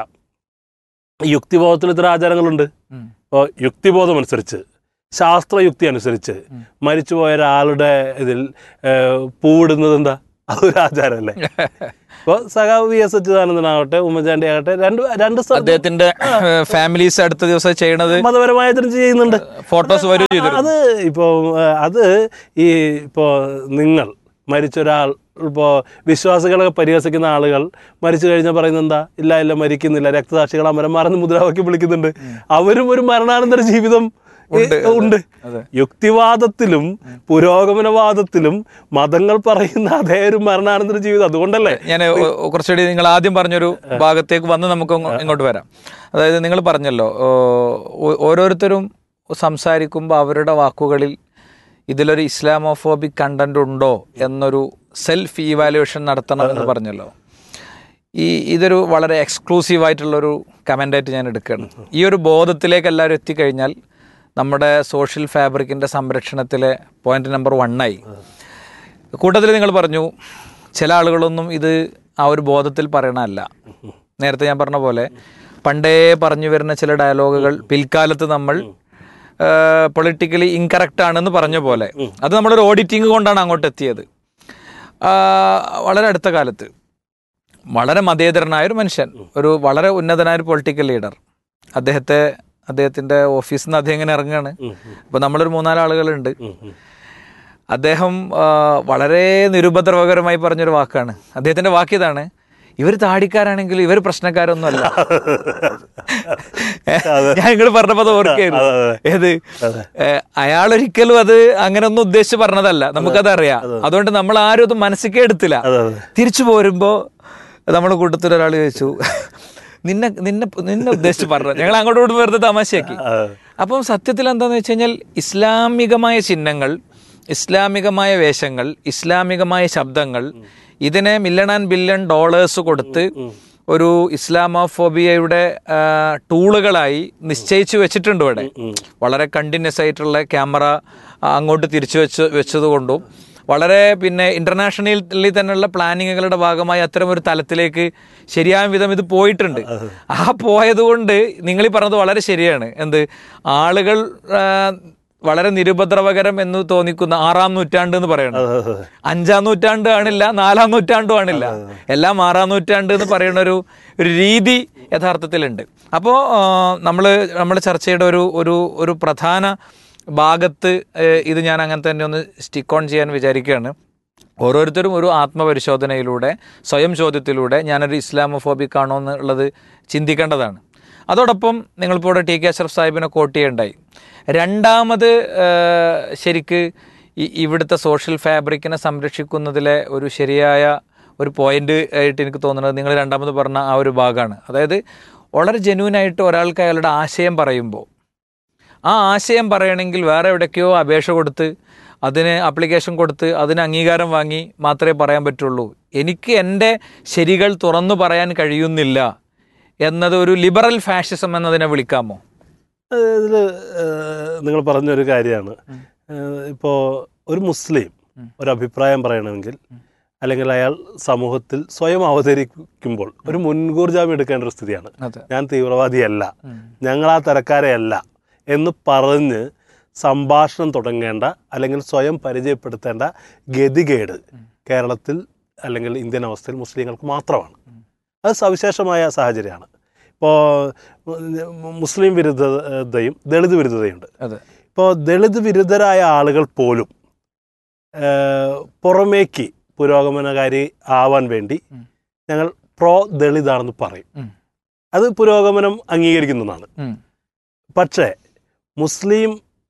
ഈ യുക്തിബോധത്തിൽ ഇത്ര ആചാരങ്ങളുണ്ട് ഉം. ഇപ്പോൾ യുക്തിബോധം അനുസരിച്ച് ശാസ്ത്രയുക്തി അനുസരിച്ച് മരിച്ചുപോയ ഒരാളുടെ ഇതിൽ ഏഹ്, പൂവിടുന്നത് എന്താ അതൊരു ആചാരമല്ലേ ഇപ്പോൾ സഖാവ് വി എസ് അച്യുതാനന്ദനാവട്ടെ ഉമ്മൻചാണ്ടി ആകട്ടെ രണ്ട് രണ്ട് സ്ഥലത്തും അദ്ദേഹത്തിന്റെ ഫാമിലീസ് അടുത്ത ദിവസം ചെയ്യണത് മതപരമായ ഇതിന് ചെയ്യുന്നുണ്ട് ഫോട്ടോസ് വരും ചെയ്തിരുന്നു അത് ഇപ്പോൾ അത് ഈ ഇപ്പോൾ നിങ്ങൾ മരിച്ച ഒരാൾ ഇപ്പോൾ വിശ്വാസികളെ പരിഹസിക്കുന്ന ആളുകൾ മരിച്ചു കഴിഞ്ഞാൽ പറയുന്നത് എന്താ ഇല്ല ഇല്ല മരിക്കുന്നില്ല രക്തസാക്ഷികൾ അമരന്മാരെന്ന് മുദ്രാവാക്യം വിളിക്കുന്നുണ്ട് അവരും ഒരു മരണാനന്തര ജീവിതം ഏ, ഉണ്ട് അതെ. യുക്തിവാദത്തിലും പുരോഗമനവാദത്തിലും മതങ്ങൾ പറയുന്ന അതേ ഒരു മരണാനന്തര ജീവിതം അതുകൊണ്ടല്ലേ ഞാൻ കുറച്ചുകൂടി നിങ്ങൾ ആദ്യം പറഞ്ഞൊരു ഭാഗത്തേക്ക് വന്ന് നമുക്ക് ഇങ്ങോ- ഇങ്ങോട്ട് വരാം അതായത് നിങ്ങൾ പറഞ്ഞല്ലോ ഓ, ഓ- ഓരോരുത്തരും സംസാരിക്കുമ്പോൾ അവരുടെ വാക്കുകളിൽ ഇതിലൊരു ഇസ്ലാമോഫോബിക് കണ്ടന്റ് ഉണ്ടോ എന്നൊരു സെൽഫ് ഈവാലുവേഷൻ നടത്തണം എന്ന് പറഞ്ഞല്ലോ ഈ ഇതൊരു വളരെ എക്സ്ക്ലൂസീവ് ആയിട്ടുള്ളൊരു കമൻ്റായിട്ട് ഞാൻ എടുക്കുകയാണ് ഈ ഒരു ബോധത്തിലേക്ക് എല്ലാവരും എത്തിക്കഴിഞ്ഞാൽ നമ്മുടെ സോഷ്യൽ ഫാബ്രിക്കിൻ്റെ സംരക്ഷണത്തിലെ പോയിന്റ് നമ്പർ വണ്ണായി കൂട്ടത്തിൽ നിങ്ങൾ പറഞ്ഞു ചില ആളുകളൊന്നും ഇത് ആ ഒരു ബോധത്തിൽ പറയണമല്ല നേരത്തെ ഞാൻ പറഞ്ഞ പോലെ പണ്ടേ പറഞ്ഞു വരുന്ന ചില ഡയലോഗുകൾ പിൽക്കാലത്ത് നമ്മൾ പൊളിറ്റിക്കലി ഇൻകറക്റ്റ് ആണെന്ന് പറഞ്ഞ പോലെ അത് നമ്മളൊരു ഓഡിറ്റിംഗ് കൊണ്ടാണ് അങ്ങോട്ട് എത്തിയത് ആ, വളരെ അടുത്ത കാലത്ത് വളരെ മതേതരനായ ഒരു മനുഷ്യൻ ഒരു വളരെ ഉന്നതനായ ഒരു പൊളിറ്റിക്കൽ ലീഡർ അദ്ദേഹത്തെ അദ്ദേഹത്തിന്റെ ഓഫീസിൽ നിന്ന് അദ്ദേഹം ഇങ്ങനെ ഇറങ്ങുകയാണ് അപ്പൊ നമ്മളൊരു മൂന്നാല് ആളുകളുണ്ട് അദ്ദേഹം ആ, വളരെ നിരുപദ്രവകരമായി പറഞ്ഞൊരു വാക്കാണ് അദ്ദേഹത്തിന്റെ വാക്ക് ഇതാണ് ഇവർ താടിക്കാരാണെങ്കിൽ ഇവർ പ്രശ്നക്കാരൊന്നും അല്ല ഞാൻ നിങ്ങൾ പറഞ്ഞപ്പോ അത് ഓർക്കായിരുന്നു ഏത് ഏ, അയാളൊരിക്കലും അത് അങ്ങനെ ഒന്നും ഉദ്ദേശിച്ച് പറഞ്ഞതല്ല നമുക്കത് അറിയാം അതുകൊണ്ട് നമ്മൾ ആരും അത് മനസ്സിക്കേ എടുത്തില്ല അതെ അതെ തിരിച്ചു പോരുമ്പോ നമ്മുടെ കൂട്ടത്തിൽ ഒരാൾ ചോദിച്ചു നിന്നെ നിന്നെ നിന്നെ ഉദ്ദേശിച്ച് പറഞ്ഞു ഞങ്ങൾ അങ്ങോട്ടും ഇങ്ങോട്ടും വെറുതെ തമാശയാക്കി അപ്പം സത്യത്തിൽ എന്താന്ന് വെച്ച് കഴിഞ്ഞാൽ ഇസ്ലാമികമായ ചിഹ്നങ്ങൾ ഇസ്ലാമികമായ വേഷങ്ങൾ ഇസ്ലാമികമായ ശബ്ദങ്ങൾ ഇതിനെ മില്യൺ ആൻഡ് ബില്യൺ ഡോളേഴ്സ് കൊടുത്ത് ഒരു ഇസ്ലാമോഫോബിയയുടെ ആ, ടൂളുകളായി നിശ്ചയിച്ചു വെച്ചിട്ടുണ്ട് ഇവിടെ വളരെ കണ്ടിന്യൂസ് ആയിട്ടുള്ള ക്യാമറ അങ്ങോട്ട് തിരിച്ചു വെച്ച് വെച്ചതുകൊണ്ടും വളരെ പിന്നെ ഇന്റർനാഷണലി തന്നെയുള്ള പ്ലാനിങ്ങുകളുടെ ഭാഗമായി അത്തരം ഒരു തലത്തിലേക്ക് ശരിയായ വിധം ഇത് പോയിട്ടുണ്ട് ആ പോയത് കൊണ്ട് നിങ്ങൾ ഈ പറഞ്ഞത് വളരെ ശരിയാണ് എന്ത് ആളുകൾ ആ, വളരെ നിരുപദ്രവകരം എന്ന് തോന്നിക്കുന്ന ആറാം നൂറ്റാണ്ട് എന്ന് പറയുന്നത് അഞ്ചാം നൂറ്റാണ്ട് ആണില്ല നാലാം നൂറ്റാണ്ടും ആണില്ല എല്ലാം ആറാം നൂറ്റാണ്ട് എന്ന് പറയുന്ന ഒരു ഒരു രീതി യഥാർത്ഥത്തിലുണ്ട് അപ്പോൾ നമ്മൾ നമ്മുടെ ചർച്ചയുടെ ഒരു ഒരു ഒരു പ്രധാന ഭാഗത്ത് ഏഹ്, ഇത് ഞാൻ അങ്ങനെ തന്നെ ഒന്ന് സ്റ്റിക്ക് ഓൺ ചെയ്യാൻ വിചാരിക്കുകയാണ് ഓരോരുത്തരും ഒരു ആത്മപരിശോധനയിലൂടെ സ്വയം ചോദ്യത്തിലൂടെ ഞാനൊരു ഇസ്ലാമോഫോബിക് ആണോ എന്നുള്ളത് ചിന്തിക്കേണ്ടതാണ് അതോടൊപ്പം നിങ്ങളിപ്പോൾ ഇവിടെ ടി കെ അഷ്റഫ് സാഹിബിനെ കോട്ട് ചെയ്യണ്ടായി രണ്ടാമത് ആ, ശരിക്ക് ഈ ഇവിടുത്തെ സോഷ്യൽ ഫാബ്രിക്കിനെ സംരക്ഷിക്കുന്നതിലെ ഒരു ശരിയായ ഒരു പോയിന്റ് ആയിട്ട് എനിക്ക് തോന്നുന്നത് നിങ്ങൾ രണ്ടാമത് പറഞ്ഞ ആ ഒരു ഭാഗമാണ് അതായത് വളരെ ജെന്യൂനായിട്ട് ഒരാൾക്ക് അയാളുടെ ആശയം പറയുമ്പോൾ ആ ആശയം പറയണമെങ്കിൽ വേറെ എവിടേക്കോ അപേക്ഷ കൊടുത്ത് അതിന് ആപ്ലിക്കേഷൻ കൊടുത്ത് അതിന് അംഗീകാരം വാങ്ങി മാത്രമേ പറയാൻ പറ്റുള്ളൂ എനിക്ക് എൻ്റെ ശരികൾ തുറന്നു പറയാൻ കഴിയുന്നില്ല എന്നത് ഒരു ലിബറൽ ഫാഷിസം എന്നതിനെ വിളിക്കാമോ ഇതിൽ നിങ്ങൾ പറഞ്ഞൊരു കാര്യമാണ് ഇപ്പോൾ ഒരു മുസ്ലിം ഉം. ഒരു അഭിപ്രായം പറയണമെങ്കിൽ അല്ലെങ്കിൽ അയാൾ സമൂഹത്തിൽ സ്വയം അവതരിക്കുമ്പോൾ ഒരു മുൻകൂർ ജാമ്യം എടുക്കേണ്ട ഒരു സ്ഥിതിയാണ് അതെ ഞാൻ തീവ്രവാദിയല്ല ഞങ്ങൾ ആ തരക്കാരെയല്ല എന്ന് പറഞ്ഞ് സംഭാഷണം തുടങ്ങേണ്ട അല്ലെങ്കിൽ സ്വയം പരിചയപ്പെടുത്തേണ്ട ഗതികേട് കേരളത്തിൽ അല്ലെങ്കിൽ ഇന്ത്യൻ അവസ്ഥയിൽ മുസ്ലിങ്ങൾക്ക് മാത്രമാണ് അത് സവിശേഷമായ സാഹചര്യമാണ് ഇപ്പോൾ മുസ്ലിം വിരുദ്ധതയും ദളിത് വിരുദ്ധതയുണ്ട് അതെ ഇപ്പോൾ ദളിത് വിരുദ്ധരായ ആളുകൾ പോലും ഏഹ്, പുറമേക്ക് പുരോഗമനകാരി ആവാൻ വേണ്ടി ഉം. ഞങ്ങൾ പ്രോ ദളിതാണെന്ന് പറയും ഉം. അത് പുരോഗമനം അംഗീകരിക്കുന്നതാണ് ഉം. പക്ഷേ മുസ്ലിം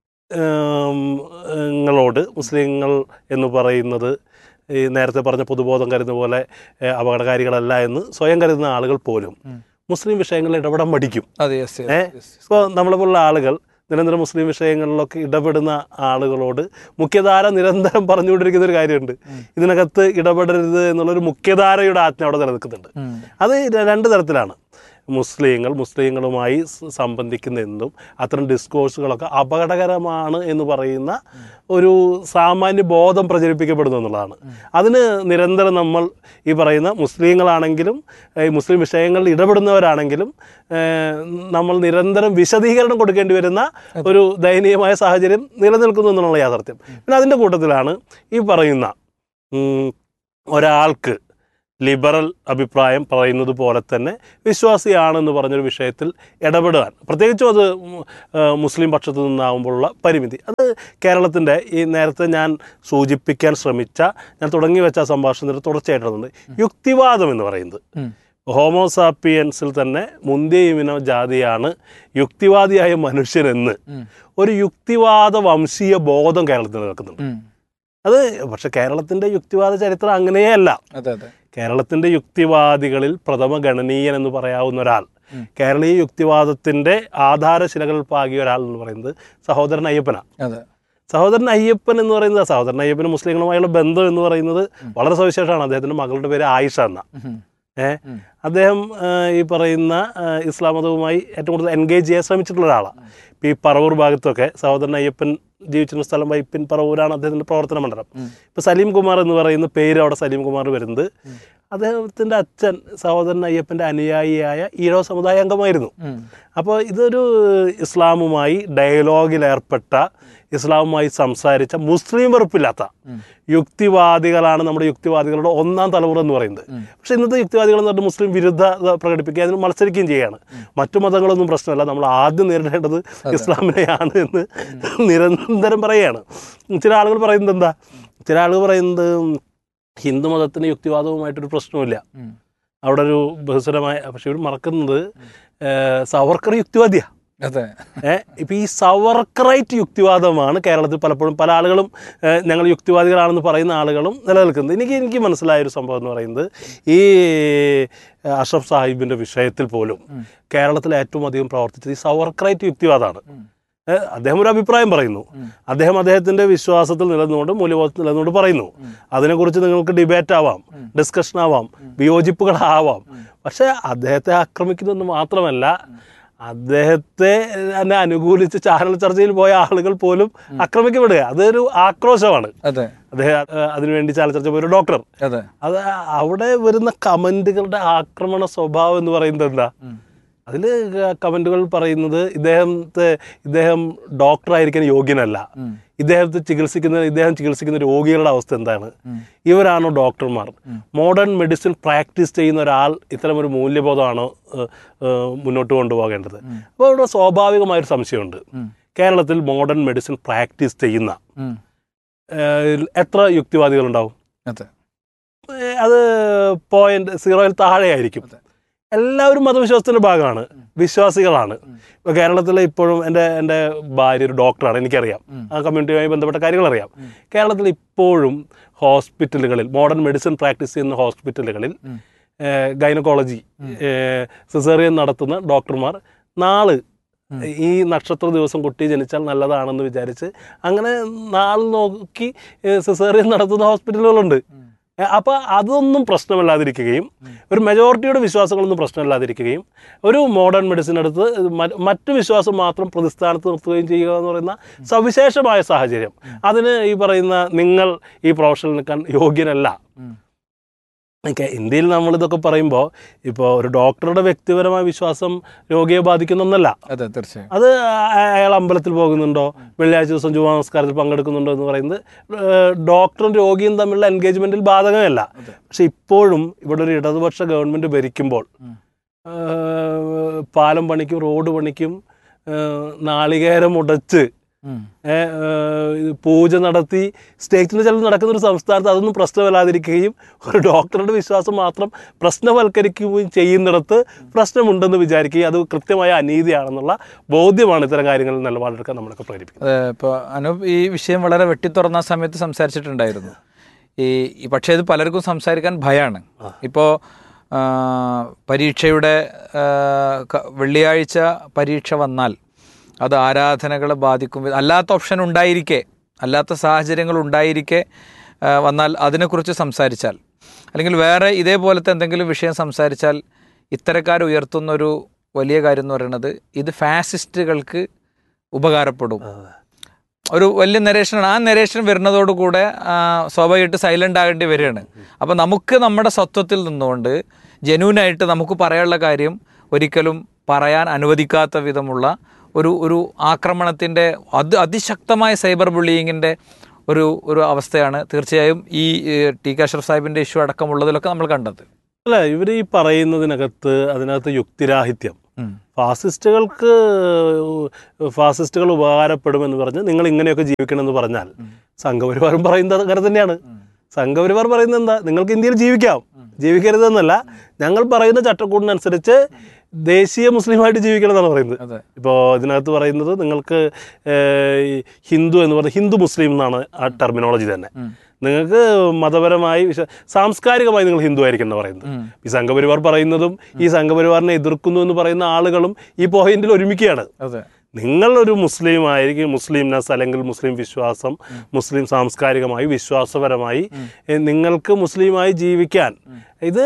ഏം, ങ്ങളോട് മുസ്ലിങ്ങൾ എന്ന് പറയുന്നത് ഈ നേരത്തെ പറഞ്ഞ പൊതുബോധം കരുതുന്ന പോലെ ഏ, അപകടകാരികളല്ല എന്ന് സ്വയം കരുതുന്ന ആളുകൾ പോലും ഉം. മുസ്ലിം വിഷയങ്ങളിൽ ഇടപെടാൻ മടിക്കും അതെ യെസ് ഏ? ഇപ്പോൾ നമ്മളെ പോലുള്ള ആളുകൾ നിരന്തരം മുസ്ലിം വിഷയങ്ങളിലൊക്കെ ഇടപെടുന്ന ആളുകളോട് മുഖ്യധാര നിരന്തരം പറഞ്ഞുകൊണ്ടിരിക്കുന്ന ഒരു കാര്യമുണ്ട് ഇതിനകത്ത് ഇടപെടരുത് എന്നുള്ളൊരു മുഖ്യധാരയുടെ ആജ്ഞ അവിടെ നിലനിൽക്കുന്നുണ്ട് അത് ര- രണ്ട് തരത്തിലാണ് മുസ്ലിങ്ങൾ മുസ്ലിങ്ങളുമായി സ- സംബന്ധിക്കുന്ന എന്തും അത്തരം ഡിസ്കോഴ്സുകളൊക്കെ അപകടകരമാണ് എന്ന് പറയുന്ന ഒരു സാമാന്യ ബോധം പ്രചരിപ്പിക്കപ്പെടുന്നു എന്നുള്ളതാണ് അതിന് നിരന്തരം നമ്മൾ ഈ പറയുന്ന മുസ്ലിങ്ങളാണെങ്കിലും ഈ മുസ്ലിം വിഷയങ്ങളിൽ ഇടപെടുന്നവരാണെങ്കിലും ഏഹ്, നമ്മൾ നിരന്തരം വിശദീകരണം കൊടുക്കേണ്ടി വരുന്ന ഒരു ദയനീയമായ സാഹചര്യം നിലനിൽക്കുന്നു എന്നുള്ള യാഥാർത്ഥ്യം പിന്നെ അതിൻ്റെ കൂട്ടത്തിലാണ് ഈ പറയുന്ന ഉം, ഒരാൾക്ക് ലിബറൽ അഭിപ്രായം പറയുന്നത് പോലെ തന്നെ വിശ്വാസിയാണെന്ന് പറഞ്ഞൊരു വിഷയത്തിൽ ഇടപെടാൻ പ്രത്യേകിച്ചും അത് ഉം, ആ, മുസ്ലിം പക്ഷത്തു നിന്നാകുമ്പോഴുള്ള പരിമിതി അത് കേരളത്തിൻ്റെ ഈ നേരത്തെ ഞാൻ സൂചിപ്പിക്കാൻ ശ്രമിച്ച ഞാൻ തുടങ്ങി വെച്ച ആ സംഭാഷണത്തിൽ തുടർച്ചയായിട്ടുള്ളത് യുക്തിവാദം എന്ന് പറയുന്നത് ഹോമോസാപ്പിയൻസിൽ തന്നെ മുന്തിയ ഇമിനോ ജാതിയാണ് യുക്തിവാദിയായ മനുഷ്യനെന്ന് ഒരു യുക്തിവാദ വംശീയ ബോധം കേരളത്തിൽ നിൽക്കുന്നുണ്ട് അത് പക്ഷെ കേരളത്തിൻ്റെ യുക്തിവാദ ചരിത്രം അങ്ങനെയല്ല അതെ അതെ കേരളത്തിൻ്റെ യുക്തിവാദികളിൽ പ്രഥമ ഗണനീയൻ എന്ന് പറയാവുന്ന ഒരാൾ ഉം. കേരളീയ യുക്തിവാദത്തിൻ്റെ ആധാരശിലകൾ പാകിയ ഒരാൾ എന്ന് പറയുന്നത് സഹോദരൻ അയ്യപ്പനാണ് അതെ സഹോദരൻ അയ്യപ്പൻ എന്ന് പറയുന്നത് സഹോദരൻ അയ്യപ്പന് മുസ്ലിങ്ങളുമായുള്ള ബന്ധം എന്ന് പറയുന്നത് വളരെ സവിശേഷമാണ് അദ്ദേഹത്തിൻ്റെ മകളുടെ പേര് ആയിഷ എന്ന ഉം. ഏ ഉം. അദ്ദേഹം ആ, ഈ പറയുന്ന ആ, ഇസ്ലാം മതവുമായി ഏറ്റവും കൂടുതൽ എൻഗേജ് ചെയ്യാൻ ശ്രമിച്ചിട്ടുള്ള ഒരാളാണ് ഇപ്പോൾ ഈ പറവൂർ ഭാഗത്തൊക്കെ സഹോദരൻ അയ്യപ്പൻ ജീവിച്ചിരുന്ന സ്ഥലം വൈപ്പിൻ പറവൂരാണ് അദ്ദേഹത്തിൻ്റെ പ്രവർത്തന മണ്ഡലം ഉം. ഇപ്പോൾ സലീം കുമാർ എന്ന് പറയുന്ന പേര് അവിടെ സലീം കുമാർ വരുന്നത് അദ്ദേഹത്തിൻ്റെ അച്ഛൻ സഹോദരൻ അയ്യപ്പൻ്റെ അനുയായിയായ ഈഴവ സമുദായ അംഗമായിരുന്നു ഉം. അപ്പോൾ ഇതൊരു ഇസ്ലാമുമായി ഡയലോഗിൽ ഏർപ്പെട്ട ഇസ്ലാമുമായി സംസാരിച്ച മുസ്ലിം വെറുപ്പില്ലാത്ത ഉം. യുക്തിവാദികളാണ് നമ്മുടെ യുക്തിവാദികളുടെ ഒന്നാം തലമുറ എന്ന് പറയുന്നത് ഉം. പക്ഷെ ഇന്നത്തെ യുക്തിവാദികൾ എന്ന് പറഞ്ഞാൽ മുസ്ലിം വിരുദ്ധത പ്രകടിപ്പിക്കുക അതിന് മത്സരിക്കുകയും ചെയ്യുകയാണ് മറ്റു മതങ്ങളൊന്നും പ്രശ്നമല്ല നമ്മൾ ആദ്യം നേരിടേണ്ടത് ഇസ്ലാമിനെയാണ് എന്ന് നിരന്തരം പറയുകയാണ് ചില ആളുകൾ പറയുന്നത് എന്താ ചില ആളുകൾ പറയുന്നത് ഹിന്ദു മതത്തിന് യുക്തിവാദവുമായിട്ടൊരു പ്രശ്നമില്ല ഉം. അവിടെ ഒരു ബഹുസ്വരമായ പക്ഷെ ഇവർ മറക്കുന്നത് ഏഹ്, സവർക്കർ യുക്തിവാദിയാണ് അതെ ഏഹ് ഇപ്പം ഈ സവർക്കറൈറ്റ് യുക്തിവാദമാണ് കേരളത്തിൽ പലപ്പോഴും പല ആളുകളും ഏഹ്, ഞങ്ങൾ യുക്തിവാദികളാണെന്ന് പറയുന്ന ആളുകളും നിലനിൽക്കുന്നത് എനിക്ക് എനിക്ക് മനസ്സിലായ ഒരു സംഭവം എന്ന് പറയുന്നത് ഈ ഏഹ്, അഷ്റഫ് സാഹിബിൻ്റെ വിഷയത്തിൽ പോലും ഉം. കേരളത്തിൽ ഏറ്റവും അധികം പ്രവർത്തിച്ചത് ഈ സവർക്കറൈറ്റ് യുക്തിവാദമാണ് ഉം. ഏഹ്, അദ്ദേഹം ഒരു അഭിപ്രായം പറയുന്നു ഉം. അദ്ദേഹം അദ്ദേഹത്തിൻ്റെ വിശ്വാസത്തിൽ നിലനിന്നുകൊണ്ട് മൂല്യബോധത്തിൽ നിലനിന്നുകൊണ്ട് പറയുന്നു ഉം. അതിനെക്കുറിച്ച് നിങ്ങൾക്ക് ഡിബേറ്റ് ആവാം ഉം. ഡിസ്കഷൻ ആവാം വിയോജിപ്പുകളാവാം പക്ഷേ അദ്ദേഹത്തെ ആക്രമിക്കുന്നതെന്ന് മാത്രമല്ല അദ്ദേഹത്തെ തന്നെ അനുകൂലിച്ച് ചാനൽ ചർച്ചയിൽ പോയ ആളുകൾ പോലും ആക്രമിക്കപ്പെടുക അതൊരു ആക്രോശമാണ് അതെ അദ്ദേഹം അഹ് അതിനുവേണ്ടി ചാനൽ ചർച്ച പോയ ഒരു ഡോക്ടർ അതെ അത് അവിടെ വരുന്ന കമൻറ്റുകളുടെ ആക്രമണ സ്വഭാവം എന്ന് പറയുന്നത് എന്താ ഉം. അതിൽ കമൻറ്റുകൾ പറയുന്നത് ഇദ്ദേഹത്തെ ഇദ്ദേഹം ഡോക്ടറായിരിക്കാൻ യോഗ്യനല്ല ഉം. ഇദ്ദേഹത്തെ ചികിത്സിക്കുന്ന ഇദ്ദേഹം ചികിത്സിക്കുന്ന രോഗികളുടെ അവസ്ഥ എന്താണ് ഉം. ഇവരാണോ ഡോക്ടർമാർ ഉം. മോഡേൺ മെഡിസിൻ പ്രാക്ടീസ് ചെയ്യുന്ന ഒരാൾ ഇത്തരം ഒരു മൂല്യബോധമാണോ ഏഹ്, ഏഹ്, മുന്നോട്ട് കൊണ്ടുപോകേണ്ടത് ഉം. അപ്പോൾ ഇവിടെ സ്വാഭാവികമായൊരു സംശയമുണ്ട് ഉം. കേരളത്തിൽ മോഡേൺ മെഡിസിൻ പ്രാക്ടീസ് ചെയ്യുന്ന ഉം. ഏഹ്, എത്ര യുക്തിവാദികളുണ്ടാവും അതെ ഏ, അത് പോയിന്റ് സീറോയിൽ താഴെയായിരിക്കും അതെ. എല്ലാവരും മതവിശ്വാസത്തിന്റെ ഭാഗമാണ് വിശ്വാസികളാണ് ഉം. ഇപ്പോൾ കേരളത്തിൽ ഇപ്പോഴും എൻ്റെ എൻ്റെ ഭാര്യ ഒരു ഡോക്ടറാണ് എനിക്കറിയാം ഉം. ആ കമ്മ്യൂണിറ്റിയുമായി ബന്ധപ്പെട്ട കാര്യങ്ങൾ അറിയാം ഉം. കേരളത്തിൽ ഇപ്പോഴും ഹോസ്പിറ്റലുകളിൽ മോഡേൺ മെഡിസിൻ പ്രാക്ടീസ് ചെയ്യുന്ന ഹോസ്പിറ്റലുകളിൽ ഉം. ഗൈനക്കോളജി ഉം. സിസേറിയൻ നടത്തുന്ന ഡോക്ടർമാർ നാള് ഉം. ഈ നക്ഷത്ര ദിവസം കുട്ടി ജനിച്ചാൽ നല്ലതാണെന്ന് വിചാരിച്ച് അങ്ങനെ നാൾ നോക്കി സിസേറിയൻ നടത്തുന്ന ഹോസ്പിറ്റലുകളുണ്ട് ഉം. ഏ, അപ്പൊ അതൊന്നും പ്രശ്നമല്ലാതിരിക്കുകയും ഒരു മെജോറിറ്റിയുടെ വിശ്വാസങ്ങളൊന്നും പ്രശ്നമല്ലാതിരിക്കുകയും ഒരു മോഡേൺ മെഡിസിൻ എടുത്ത് മ- മറ്റു വിശ്വാസം മാത്രം പ്രതിസ്ഥാനത്ത് നിർത്തുകയും ചെയ്യുക എന്ന് പറയുന്ന സവിശേഷമായ സാഹചര്യം അതിന് ഈ പറയുന്ന നിങ്ങൾ ഈ പ്രൊഫഷനിൽ നിൽക്കാൻ യോഗ്യനല്ല ഉം. ഓക്കെ ഇന്ത്യയിൽ നമ്മളിതൊക്കെ പറയുമ്പോൾ ഇപ്പോൾ ഒരു ഡോക്ടറുടെ വ്യക്തിപരമായ വിശ്വാസം രോഗിയെ ബാധിക്കുന്ന ഒന്നല്ല അതെ തീർച്ചയായും അത് അ- അയാൾ അമ്പലത്തിൽ പോകുന്നുണ്ടോ വെള്ളിയാഴ്ച ദിവസം ജുമാ നമസ്കാരത്തിൽ പങ്കെടുക്കുന്നുണ്ടോ എന്ന് പറയുന്നത് ഏഹ്, ഡോക്ടറും രോഗിയും തമ്മിലുള്ള എൻഗേജ്മെന്റിൽ ബാധകമല്ല അതെ. പക്ഷെ ഇപ്പോഴും ഇവിടെ ഒരു ഇടതുപക്ഷ ഗവൺമെന്റ് ഭരിക്കുമ്പോൾ ഉം. ഏഹ്, പാലം പണിക്കും റോഡ് പണിക്കും ഏഹ്, നാളികേരം ഉടച്ച് ഉം. ഏഹ്, ഏഹ്, ഇത് പൂജ നടത്തി സ്റ്റേറ്റിന് ചിലവ് നടക്കുന്ന ഒരു സംസ്ഥാനത്ത് അതൊന്നും പ്രശ്നമല്ലാതിരിക്കുകയും ഒരു ഡോക്ടറുടെ വിശ്വാസം മാത്രം പ്രശ്നവൽക്കരിക്കുകയും ചെയ്യുന്നിടത്ത് പ്രശ്നമുണ്ടെന്ന് വിചാരിക്കുകയും അത് കൃത്യമായ അനീതിയാണെന്നുള്ള ബോധ്യമാണ് ഇത്തരം കാര്യങ്ങളിൽ നിലപാടെടുക്കാൻ നമ്മളൊക്കെ പ്രേരിപ്പിക്കുന്നത് അതെ ഇപ്പോൾ അനൂപ് ഈ വിഷയം വളരെ വെട്ടിത്തുറന്ന സമയത്ത് സംസാരിച്ചിട്ടുണ്ടായിരുന്നു ഈ ഈ പക്ഷേ ഇത് പലർക്കും സംസാരിക്കാൻ ഭയമാണ് ഇപ്പോൾ പരീക്ഷയുടെ ആ, ക- വെള്ളിയാഴ്ച പരീക്ഷ വന്നാൽ അത് ആരാധനകളെ ബാധിക്കും വിധ- അല്ലാത്ത ഓപ്ഷൻ ഉണ്ടായിരിക്കെ അല്ലാത്ത സാഹചര്യങ്ങൾ ഉണ്ടായിരിക്കെ ആ, വന്നാൽ അതിനെക്കുറിച്ച് സംസാരിച്ചാൽ അല്ലെങ്കിൽ വേറെ ഇതേപോലത്തെ എന്തെങ്കിലും വിഷയം സംസാരിച്ചാൽ ഇത്തരക്കാർ ഉയർത്തുന്നൊരു വലിയ കാര്യം എന്ന് പറയുന്നത് ഇത് ഫാസിസ്റ്റുകൾക്ക് ഉപകാരപ്പെടും ഒരു വലിയ നരേഷനാണ് ആ നരേഷൻ വരുന്നതോടുകൂടെ ആ, സ്വാഭാവികമായിട്ട് സൈലൻ്റ് ആകേണ്ടി വരികയാണ് അപ്പം നമുക്ക് നമ്മുടെ സ്വത്വത്തിൽ നിന്നുകൊണ്ട് ജനുവിനായിട്ട് നമുക്ക് പറയാനുള്ള കാര്യം ഒരിക്കലും പറയാൻ അനുവദിക്കാത്ത വിധമുള്ള ഒരു ഒരു ആക്രമണത്തിൻ്റെ അത് അതിശക്തമായ സൈബർ ബുള്ളിയിങ്ങിൻ്റെ ഒരു ഒരു അവസ്ഥയാണ് തീർച്ചയായും ഈ ഏഹ്, ടി കെ അഷ്റഫ് സാഹിബിൻ്റെ ഇഷ്യൂ അടക്കമുള്ളതിലൊക്കെ നമ്മൾ കണ്ടത് അല്ല ഇവർ ഈ പറയുന്നതിനകത്ത് അതിനകത്ത് യുക്തിരാഹിത്യം ഉം. ഫാസിസ്റ്റുകൾക്ക് ഫാസിസ്റ്റുകൾ ഉപകാരപ്പെടുമെന്ന് പറഞ്ഞ് നിങ്ങൾ ഇങ്ങനെയൊക്കെ ജീവിക്കണമെന്ന് പറഞ്ഞാൽ സംഘപരിവാരം പറയുന്നത് അങ്ങനെ തന്നെയാണ് സംഘപരിവാർ പറയുന്നത് എന്താ നിങ്ങൾക്ക് ഇന്ത്യയിൽ ജീവിക്കാം ജീവിക്കരുതെന്നല്ല ഞങ്ങൾ പറയുന്ന ചട്ടക്കൂടിനനുസരിച്ച് ദേശീയ മുസ്ലിമായിട്ട് ജീവിക്കണം എന്നാണ് പറയുന്നത് അതെ ഇപ്പോൾ ഇതിനകത്ത് പറയുന്നത് നിങ്ങൾക്ക് ഏഹ്, ഈ ഹിന്ദു എന്ന് പറഞ്ഞാൽ ഹിന്ദു മുസ്ലിം എന്നാണ് ആ ടെർമിനോളജി തന്നെ ഉം. നിങ്ങൾക്ക് മതപരമായി വിശ്വ സാംസ്കാരികമായി നിങ്ങൾ ഹിന്ദു ആയിരിക്കും എന്ന് പറയുന്നത് ഉം. ഈ സംഘപരിവാർ പറയുന്നതും ഈ സംഘപരിവാറിനെ എതിർക്കുന്നു എന്ന് പറയുന്ന ആളുകളും ഈ പോയിന്റിൽ ഒരുമിക്കുകയാണ് അതെ നിങ്ങൾ ഒരു മുസ്ലിം ആയിരിക്കും മുസ്ലിംനെസ് അല്ലെങ്കിൽ മുസ്ലിം വിശ്വാസം മുസ്ലിം സാംസ്കാരികമായി വിശ്വാസപരമായി ഏ, നിങ്ങൾക്ക് മുസ്ലിമായി ജീവിക്കാൻ ഇത്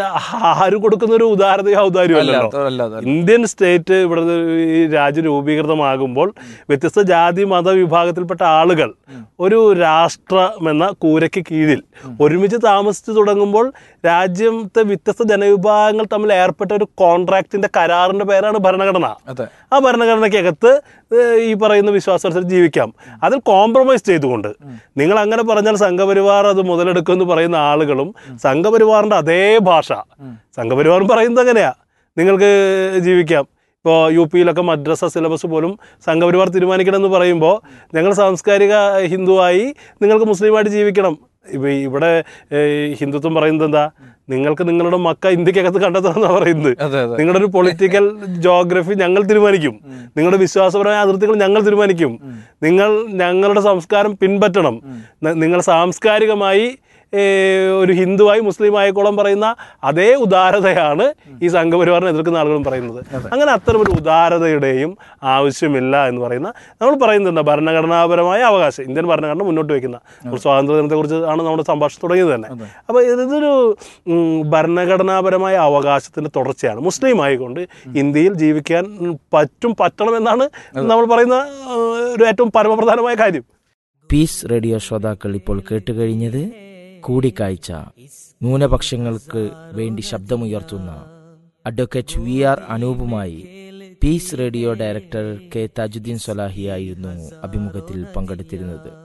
ആര് കൊടുക്കുന്ന ഒരു ഉദാരതയോ ഔദാര്യമല്ലല്ലോ അല്ല അല്ല അല്ല ഇന്ത്യൻ സ്റ്റേറ്റ് ഇവിടെ ഈ രാജ്യം രൂപീകൃതമാകുമ്പോൾ വ്യത്യസ്ത ജാതി മത വിഭാഗത്തിൽപ്പെട്ട ആളുകൾ ഒരു രാഷ്ട്രമെന്ന കൂരയ്ക്ക് കീഴിൽ ഒരുമിച്ച് താമസിച്ചു തുടങ്ങുമ്പോൾ രാജ്യത്തെ വ്യത്യസ്ത ജനവിഭാഗങ്ങൾ തമ്മിൽ ഏർപ്പെട്ട ഒരു കോൺട്രാക്റ്റിന്റെ കരാറിന്റെ പേരാണ് ഭരണഘടന അതെ ആ ഭരണഘടനയ്ക്കകത്ത് ഏഹ്, ഈ പറയുന്ന വിശ്വാസമനുസരിച്ച് ജീവിക്കാം അതിൽ കോംപ്രമൈസ് ചെയ്തുകൊണ്ട് നിങ്ങൾ അങ്ങനെ പറഞ്ഞാൽ സംഘപരിവാർ അത് മുതലെടുക്കുമെന്ന് പറയുന്ന ആളുകളും സംഘപരിവാറിന്റെ അതേ ഭാഷ സംഘപരിവാറും പറയുന്നത് അങ്ങനെയാ നിങ്ങൾക്ക് ജീവിക്കാം ഇപ്പോൾ യു പിയിലൊക്കെ മദ്രസ സിലബസ് പോലും സംഘപരിവാർ തീരുമാനിക്കണം എന്ന് പറയുമ്പോൾ ഞങ്ങൾ സാംസ്കാരിക ഹിന്ദുവായി നിങ്ങൾക്ക് മുസ്ലിമായിട്ട് ജീവിക്കണം ഇപ്പം ഇവിടെ ഏഹ്, ഹിന്ദുത്വം പറയുന്നത് എന്താ നിങ്ങൾക്ക് നിങ്ങളുടെ മക്ക ഇന്ത്യക്കകത്ത് കണ്ടെത്തണം എന്നാണ് പറയുന്നത് അതെ അതെ നിങ്ങളുടെ ഒരു പൊളിറ്റിക്കൽ ജോഗ്രഫി ഞങ്ങൾ തീരുമാനിക്കും നിങ്ങളുടെ വിശ്വാസപരമായ അതിർത്തികൾ ഞങ്ങൾ തീരുമാനിക്കും നിങ്ങൾ ഞങ്ങളുടെ സംസ്കാരം പിൻപറ്റണം ന- നിങ്ങൾ സാംസ്കാരികമായി ഏ, ഒരു ഹിന്ദുവായി മുസ്ലിം ആയിക്കോളം പറയുന്ന അതേ ഉദാരതയാണ് ഈ സംഘപരിവാറിനെ എതിർക്കുന്ന ആളുകളും പറയുന്നത് അങ്ങനെ അത്തരം ഒരു ഉദാരതയുടെയും ആവശ്യമില്ല എന്ന് പറയുന്ന നമ്മൾ പറയുന്നത് എന്താ ഭരണഘടനാപരമായ അവകാശം ഇന്ത്യൻ ഭരണഘടന മുന്നോട്ട് വയ്ക്കുന്ന നമ്മൾ സ്വാതന്ത്ര്യദിനത്തെക്കുറിച്ച് ആണ് നമ്മുടെ സംഭാഷണം തുടങ്ങിയത് തന്നെ അപ്പോൾ ഇതൊരു ഉം, ഭരണഘടനാപരമായ അവകാശത്തിന്റെ തുടർച്ചയാണ് മുസ്ലിം ആയിക്കൊണ്ട് ഇന്ത്യയിൽ ജീവിക്കാൻ ഉം, പറ്റും പറ്റണം എന്നാണ് നമ്മൾ പറയുന്ന ആ, ഒരു ഏറ്റവും പരമപ്രധാനമായ കാര്യം പീസ് റേഡിയോ ശ്രോതാക്കൾ ഇപ്പോൾ കേട്ടുകഴിഞ്ഞത് കൂടിക്കാഴ്ച ന്യൂനപക്ഷങ്ങൾക്ക് വേണ്ടി ശബ്ദമുയർത്തുന്ന അഡ്വക്കേറ്റ് വി ആർ അനൂപുമായി peace radio director K Thajudheen സൊലാഹിയായിരുന്നു അഭിമുഖത്തിൽ പങ്കെടുത്തിരുന്നത്